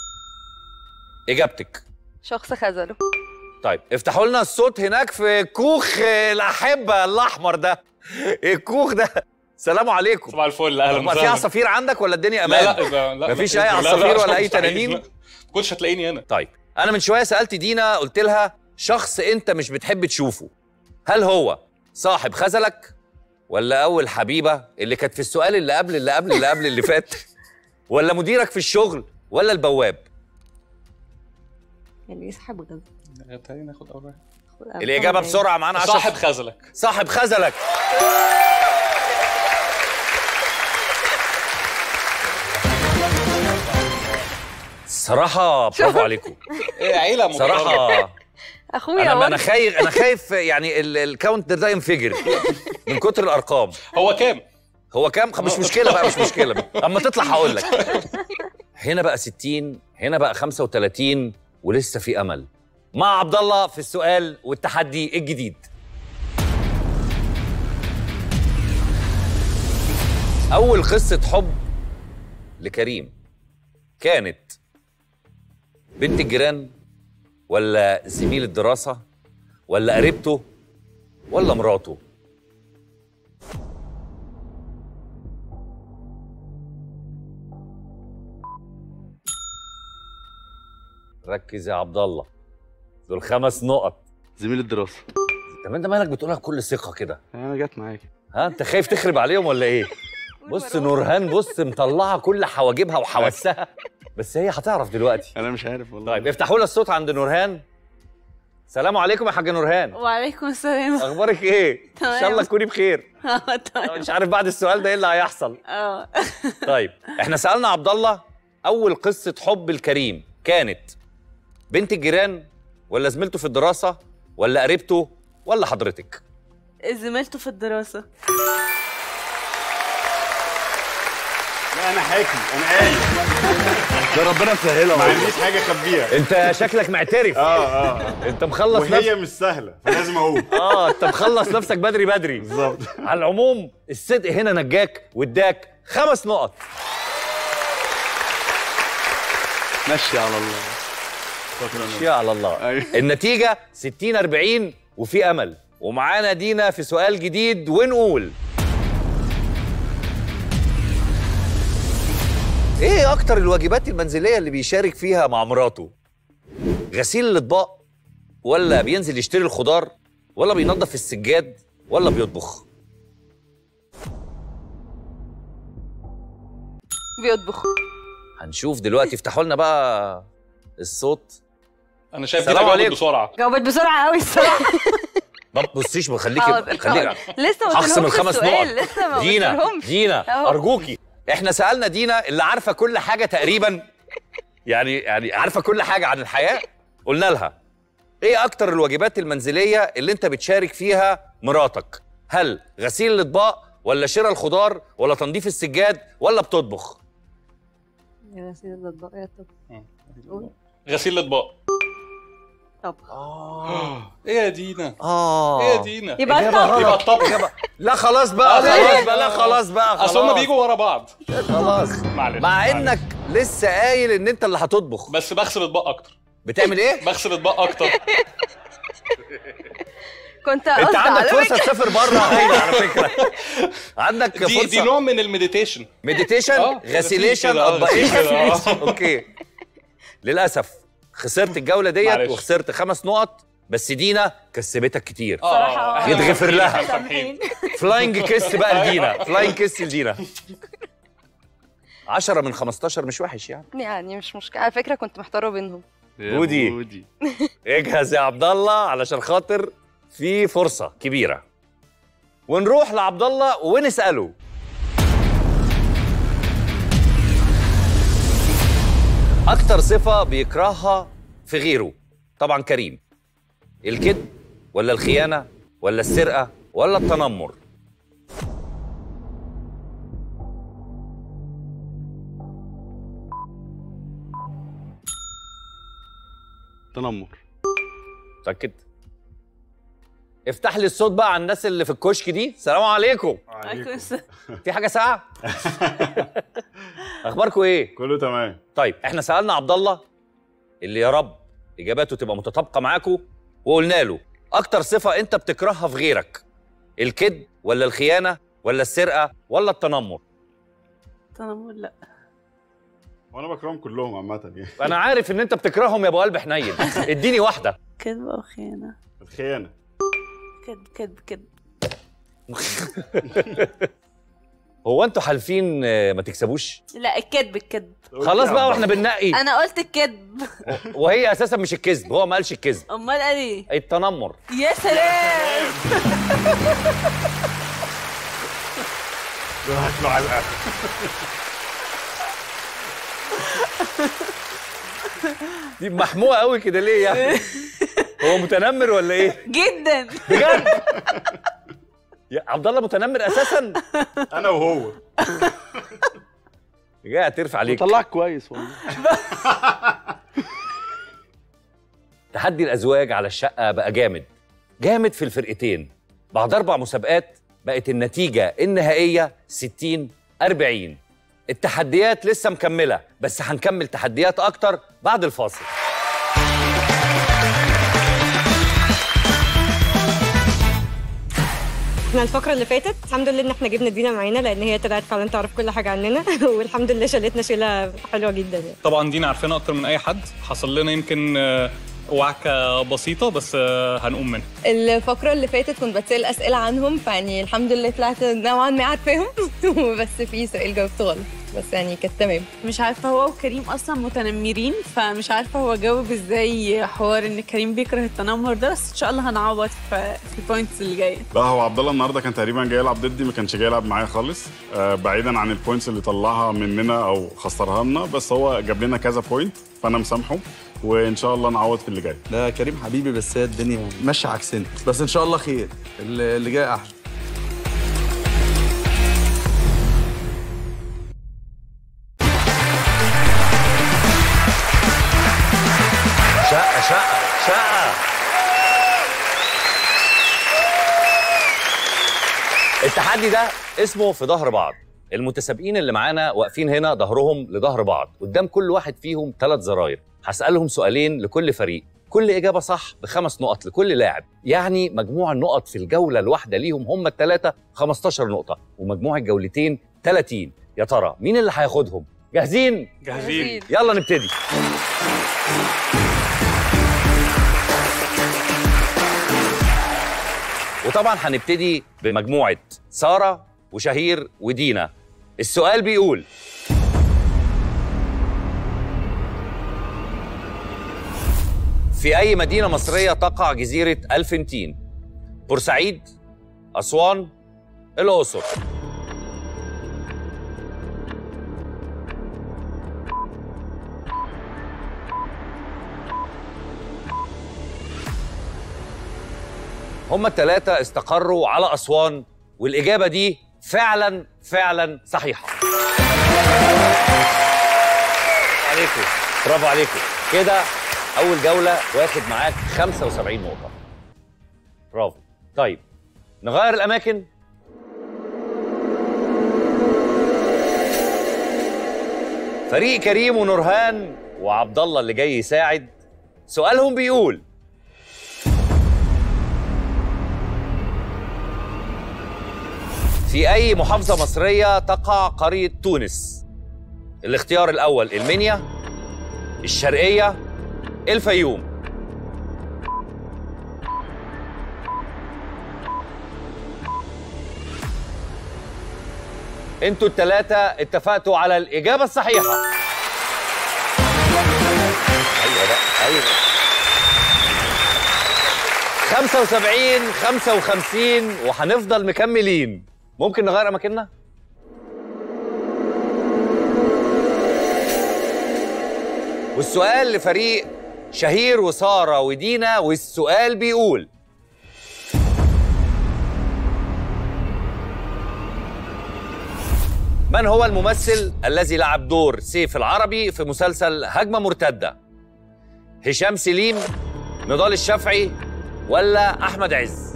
إجابتك شخص خذله طيب افتحوا لنا الصوت هناك في كوخ الأحبة الأحمر ده الكوخ ده سلام عليكم صباح الفل اهلا ما في وسهلا عصافير عندك ولا الدنيا امان لا لا لا لا مفيش لا، اي لا، لا، عصافير لا، ولا اي مستحيل، تنانين لا. ما كنتش هتلاقيني هنا طيب انا من شويه سالت دينا قلت لها شخص انت مش بتحب تشوفه هل هو صاحب خزلك ولا اول حبيبه اللي كانت في السؤال اللي قبل اللي قبل اللي قبل اللي فات ولا مديرك في الشغل ولا البواب اللي يسحب غزل تعالي ناخد اول واحد الاجابه بسرعه معانا 10 صاحب خزلك صاحب خزلك صراحة برافو عليكم ايه عيله محترمة. صراحة اخويا انا انا وانا خايف انا خايف يعني ال- الكاونت ده ينفجر من كتر الارقام هو كام هو كام مش مشكله بقى مش مشكله اما تطلع هقول لك هنا بقى 60 هنا بقى 35 ولسه في امل مع عبد الله في السؤال والتحدي الجديد اول قصه حب لكريم كانت بنت الجيران ولا زميل الدراسه ولا قريبته ولا مراته ركز يا عبد الله دول خمس نقط زميل الدراسه طب انت مالك بتقولها بكل ثقه كده انا جت معاك ها انت خايف تخرب عليهم ولا ايه بص نورهان بص مطلعه كل حواجبها وحواسها بس هي هتعرف دلوقتي انا مش عارف والله طيب افتحوا لنا الصوت عند نورهان سلام عليكم يا حاج نورهان وعليكم السلام اخبارك ايه ان شاء الله تمام. تكوني بخير اه أنا طيب مش عارف بعد السؤال ده ايه اللي هيحصل اه طيب احنا سالنا عبد الله اول قصه حب الكريم كانت بنت الجيران ولا زميلته في الدراسه ولا قريبته ولا حضرتك زميلته في الدراسة لا انا حاكي انا قايل ده ربنا مسهلها ما والله. عنديش حاجه اخبيها انت شكلك معترف اه اه انت مخلص وهي نفسك مش سهله فلازم اقول اه انت مخلص نفسك بدري بدري بالظبط على العموم الصدق هنا نجاك واداك خمس نقط مشي على الله يا على الله أيوة. النتيجة 60 40 وفي أمل ومعانا دينا في سؤال جديد ونقول ايه اكتر الواجبات المنزلية اللي بيشارك فيها مع مراته غسيل الاطباق ولا بينزل يشتري الخضار ولا بينظف السجاد ولا بيطبخ بيطبخ هنشوف دلوقتي افتحوا لنا بقى الصوت انا شايف دي سلام تجاوب عليكم. بسرعه جاوبت بسرعه قوي الصراحه ما تبصيش خليكي حاضر، خليكي حاضر. لسه ما هخصم قلتلهمش الخمس السؤال، نقط لسه ما دينا قلتلهمش. دينا أهو. ارجوكي احنا سالنا دينا اللي عارفه كل حاجه تقريبا يعني يعني عارفه كل حاجه عن الحياه قلنا لها ايه اكتر الواجبات المنزليه اللي انت بتشارك فيها مراتك هل غسيل الاطباق ولا شراء الخضار ولا تنظيف السجاد ولا بتطبخ يا سيدي الاطباق يا طب غسيل الاطباق طبخ ايه يا دينا اه ايه يا دينا يبقى إجابة الطبخ يبقى غلط. الطبخ إجابة لا خلاص بقى آه، ليه؟ خلاص بقى لا خلاص بقى خلاص اصل هما بيجوا ورا بعض خلاص معلش مع معلش. انك لسه قايل ان انت اللي هتطبخ بس بغسل اطباق اكتر بتعمل ايه بغسل اطباق اكتر كنت انت قصدي عندك على فرصه تسافر بره هايله على فكره عندك دي دي فرصه نوع من المديتيشن ميديتيشن آه، غسيليشن كده، آه، اطباقيشن كده، آه. اوكي للاسف خسرت الجوله ديت معلش. وخسرت خمس نقط بس دينا كسبتك كتير اه إحنا يتغفر مسامحين، لها. إحنا مسامحين. فلاينج كيس بقى لدينا فلاينج كيس لدينا 10 من 15 مش وحش يعني يعني مش مشكله على فكره كنت محتاره بينهم يا ودي. بودي. اجهز يا عبد الله علشان خاطر في فرصه كبيره ونروح لعبد الله ونساله اكتر صفه بيكرهها في غيره طبعا كريم الكذب ولا الخيانه ولا السرقه ولا التنمر تنمر متاكد افتح لي الصوت بقى على الناس اللي في الكشك دي سلام عليكم في حاجه ساعه اخباركم ايه كله تمام طيب احنا سالنا عبد الله اللي يا رب اجاباته تبقى متطابقه معاكم وقلنا له اكتر صفه انت بتكرهها في غيرك الكذب ولا الخيانه ولا السرقه ولا التنمر تنمر لا وانا بكرههم كلهم عامه يعني انا عارف ان انت بتكرههم يا ابو قلب حنين اديني واحده كذب او خيانه الخيانه كذب كذب كذب هو انتوا حالفين آه، ما تكسبوش لا الكذب الكذب خلاص بقى واحنا بننقي انا قلت الكذب وهي اساسا مش الكذب هو ما قالش الكذب امال قال ايه التنمر يا سلام هات له علقه دي محموقه قوي كده ليه يعني هو متنمر ولا ايه جدا بجد يا عبد الله متنمر اساسا انا وهو جاي اعترف عليك طلعك كويس والله تحدي الازواج على الشقه بقى جامد جامد في الفرقتين بعد اربع مسابقات بقت النتيجه النهائيه 60 40 التحديات لسه مكمله بس هنكمل تحديات اكتر بعد الفاصل احنا الفقره اللي فاتت الحمد لله ان احنا جبنا دينا معانا لان هي طلعت فعلا تعرف كل حاجه عننا والحمد لله شالتنا شيله حلوه جدا يعني طبعا دينا عارفينها اكتر من اي حد حصل لنا يمكن آه، وعكه بسيطه بس آه، هنقوم منها الفقرة اللي فاتت كنت بتسأل أسئلة عنهم فيعني الحمد لله طلعت نوعا ما عارفاهم بس في سؤال جاوبته غلط بس يعني كانت تمام مش عارفه هو وكريم اصلا متنمرين فمش عارفه هو جاوب ازاي حوار ان كريم بيكره التنمر ده بس ان شاء الله هنعوض في في البوينتس اللي جايه لا هو عبد الله النهارده كان تقريبا جاي يلعب ضدي ما كانش جاي يلعب معايا خالص آه بعيدا عن البوينتس اللي طلعها مننا او خسرها لنا بس هو جاب لنا كذا بوينت فانا مسامحه وان شاء الله نعوض في اللي جاي ده كريم حبيبي بس هي الدنيا ماشيه عكسنا بس ان شاء الله خير اللي اللي جاي احلى شقه شقه شقه التحدي ده اسمه في ظهر بعض المتسابقين اللي معانا واقفين هنا ظهرهم لظهر بعض قدام كل واحد فيهم ثلاث زراير هسألهم سؤالين لكل فريق كل إجابة صح بخمس نقط لكل لاعب يعني مجموع النقط في الجولة الواحدة ليهم هم الثلاثة 15 نقطة ومجموع الجولتين 30 يا ترى مين اللي هياخدهم جاهزين جاهزين يلا نبتدي وطبعا هنبتدي بمجموعة سارة وشهير ودينا السؤال بيقول في أي مدينة مصرية تقع جزيرة ألفنتين؟ بورسعيد، أسوان، الأقصر هما الثلاثة استقروا على أسوان والإجابة دي فعلا فعلا صحيحة عليكم برافو عليكم كده أول جولة واخد معاك 75 نقطة برافو طيب نغير الأماكن فريق كريم ونورهان وعبد الله اللي جاي يساعد سؤالهم بيقول في أي محافظة مصرية تقع قرية تونس؟ الاختيار الأول المنيا الشرقية الفيوم انتوا التلاتة اتفقتوا على الإجابة الصحيحة أيوة بقى أيوة 75 55 وهنفضل مكملين ممكن نغير أماكننا؟ والسؤال لفريق شهير وساره ودينا والسؤال بيقول من هو الممثل الذي لعب دور سيف العربي في مسلسل هجمه مرتده هشام سليم نضال الشافعي ولا احمد عز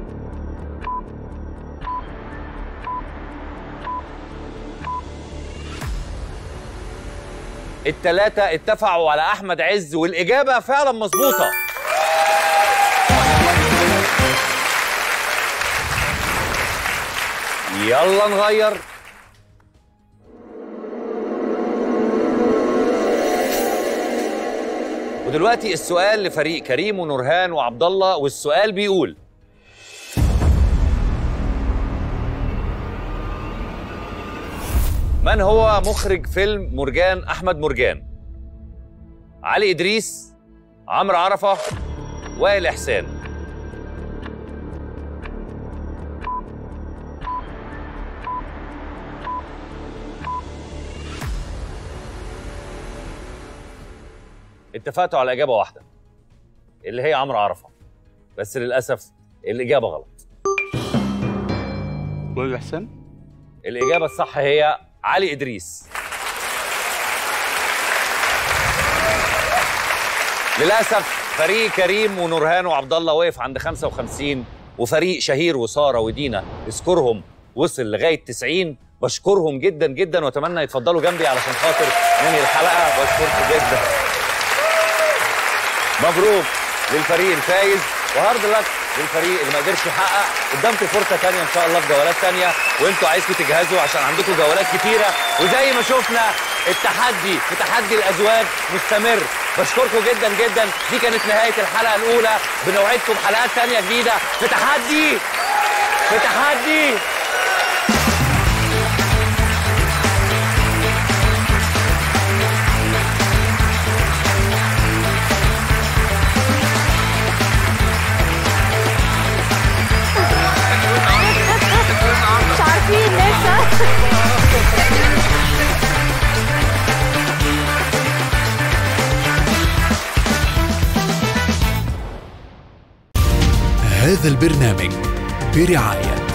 التلاتة اتفقوا على أحمد عز والإجابة فعلا مظبوطة يلا نغير ودلوقتي السؤال لفريق كريم ونورهان وعبد الله والسؤال بيقول من هو مخرج فيلم مرجان احمد مرجان علي ادريس عمرو عرفه وائل احسان اتفقتوا على اجابه واحده اللي هي عمرو عرفه بس للاسف الاجابه غلط وائل احسان الاجابه الصح هي علي ادريس للاسف فريق كريم ونورهان وعبد الله وقف عند 55 وفريق شهير وساره ودينا سكورهم وصل لغايه 90 بشكرهم جدا جدا واتمنى يتفضلوا جنبي علشان خاطر ننهي الحلقه بشكركم جدا مبروك للفريق الفايز وهارد لك للفريق اللي ما قدرش يحقق قدامكم فرصه ثانيه ان شاء الله في جولات ثانيه وانتوا عايزكم تجهزوا عشان عندكم جولات كتيره وزي ما شفنا التحدي في تحدي الازواج مستمر بشكركم جدا جدا دي كانت نهايه الحلقه الاولى بنوعدكم حلقات ثانيه جديده في تحدي في تحدي مش عارفين لسه هذا البرنامج برعاية